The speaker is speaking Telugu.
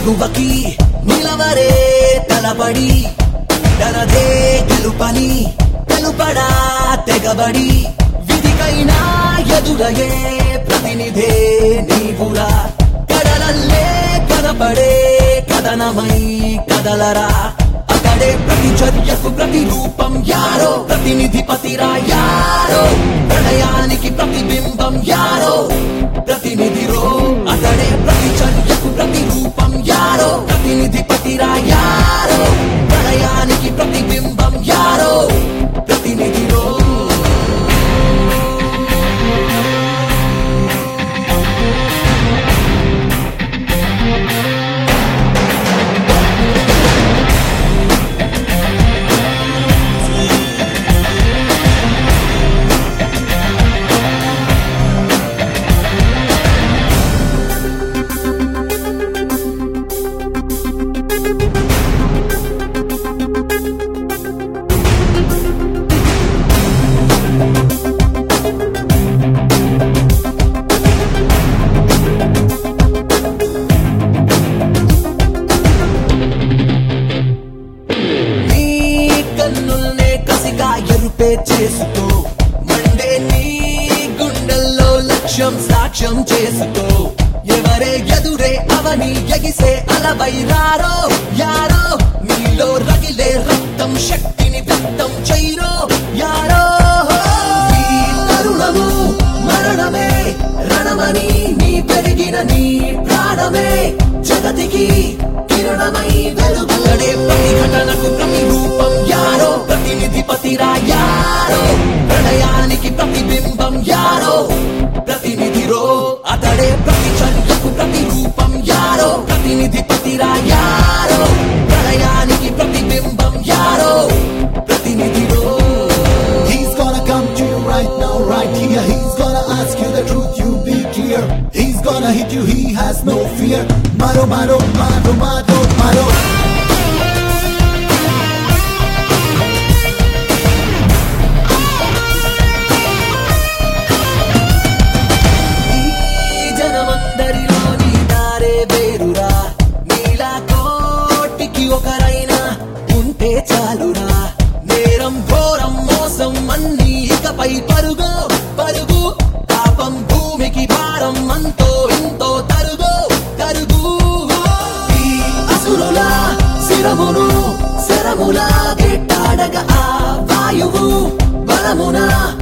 తెగువకి నిలవరే తలబడి తనదే గెలుపని తెలుపడా తెగబడి విధికైనా ఎదురయే ప్రతినిధే నీవురా కడలల్లే కనపడే కథనమై కదలరా అక్కడే ప్రతి చర్యకు ప్రతి రూపం యారో ప్రతినిధి పతిరా యారో ప్రళయానికి ప్రతిబింబం యారో ప్రతినిధిరో అక్కడే ప్రతి చర్యకు ప్రతి రూపం యారో ప్రతినిధి పతిరా యారో ప్రళయానికి ప్రతిబింబం యారో ప్రతినిధిరో నీ కన్నుల్నే కసిగా ఎరుపే చేసుకో మండే నీ గుండెల్లో లక్ష్యం సాక్ష్యం చేసుకో ఎవరే ఎదురే అవని ఎగిసే అలవై రారో యారో నీలో రగిలే రక్తం శక్తిని వ్యక్తం చెయ్యరో యారో ఈ తరుణము మరణమే రణమని నీ పెరిగిన నీ ప్రాణమే జగతికి కిరణమై వెలుగులడే ప్రతి ఘటనకు ప్రతి రూపం యారో ప్రతినిధి పతిరా యారో ప్రళయానికి ప్రతిబింబం యారో ప్రతినిధిరో అతడే ప్రతి చర్యకు ప్రతి రూపం యారో ప్రతినిధి పతిరా యారో ప్రళయానికి ప్రతిబింబం యారో ప్రతినిధిరో He's gonna come to you right now, right here. He's gonna ask you the truth, you be clear. He's gonna hit you, he has no fear. Maro, maro, maro, maro, maro. ఈ జనమందరిలో నీ దారే వేరురా నీలా కోటికి ఒకరైనా ఉంటే చాలురా నేరం ఘోరం మోసం అన్ని ఇకపై పరుగు పరుగు పాపం భూమికి భారం అంతో ఇంతో తరుగు తరుగు ఈ అసురుల శిరమును శరములా గెట్టాడగ ఆ వాయువు బలమున